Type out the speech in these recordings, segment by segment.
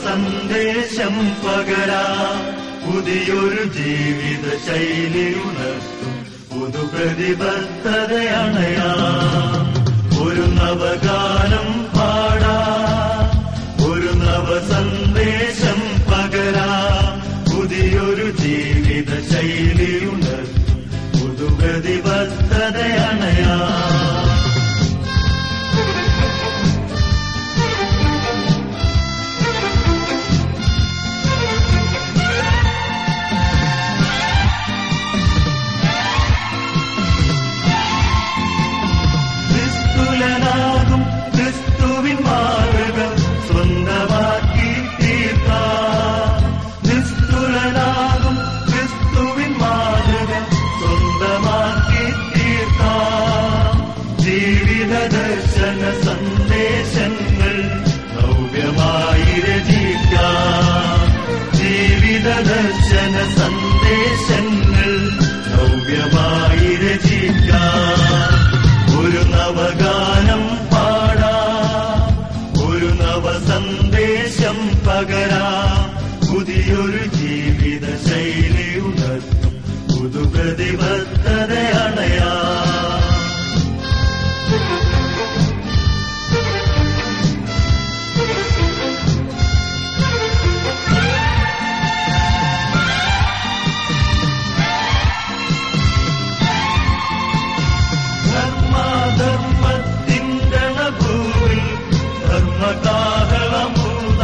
സന്ദേശം പകരാ പുതിയൊരു ജീവിത ശൈലി ഉണർത്തും പുതുപ്രതിബദ്ധതയണയാ ഒരു നവഗാനം പാടാ ഒരു നവ സന്ദേശം പകരാ പുതിയൊരു ജീവിത ശൈലി ഉണർത്തും പുതുപ്രതിബദ്ധതയണയാ ക്രിസ്തുലനാകും ക്രിസ്തുവിൻ മാതൃക സ്വന്തമാക്കി തീർക്കാം ക്രിസ്തുലനാകും ക്രിസ്തുവിൻ മാതൃക സ്വന്തമാക്കി തീർക്കാം ജീവിത ദർശന സന്ദേശങ്ങൾ നവ്യമായി രചിക്കാം ജീവിത ദർശന സന്ദേശങ്ങൾ നവ്യമായി രചിക്കാം ഒരു നവഗാനം പാടാ ഒരു നവ സന്ദേശം പകരാ പുതിയൊരു ജീവിത ശൈലി ഉണർത്തും പുതുപ്രതിബദ്ധതയണയാ ധർമ്മധർമ്മത്തിൻ്റെ ഭൂവിൽ ധർമ്മകാഹളമൂത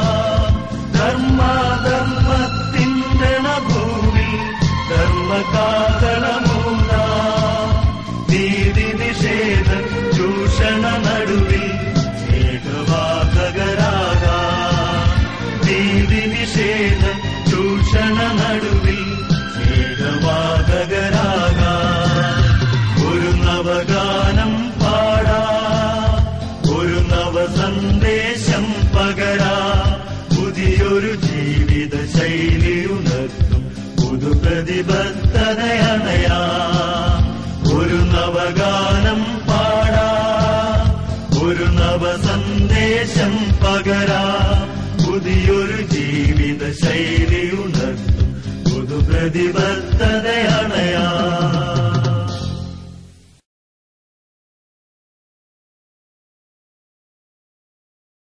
ധർമ്മധർമ്മത്തിൻ്റെ ഭൂവിൽ ധർമ്മകാഹളമൂത നീതി നിഷേധ ചൂഷണ നടുവിൽ സ്നേഹവാഹകരാകാ നീതി നിഷേധ ചൂഷണ നടുവിൽ സ്നേഹവാഹകരാകാ ഒരു നവഗാനം പാടാ ഒരു നവ സന്ദേശം പകരാ പുതിയൊരു ജീവിത ശൈലി ഉണർത്തും പുതുപ്രതിബദ്ധതയണയാ ഒരു നവഗാനം പാടാ ഒരു നവ സന്ദേശം പകരാ പുതിയൊരു ജീവിത ശൈലി ഉണർത്തും പുതുപ്രതിബദ്ധതയണയാ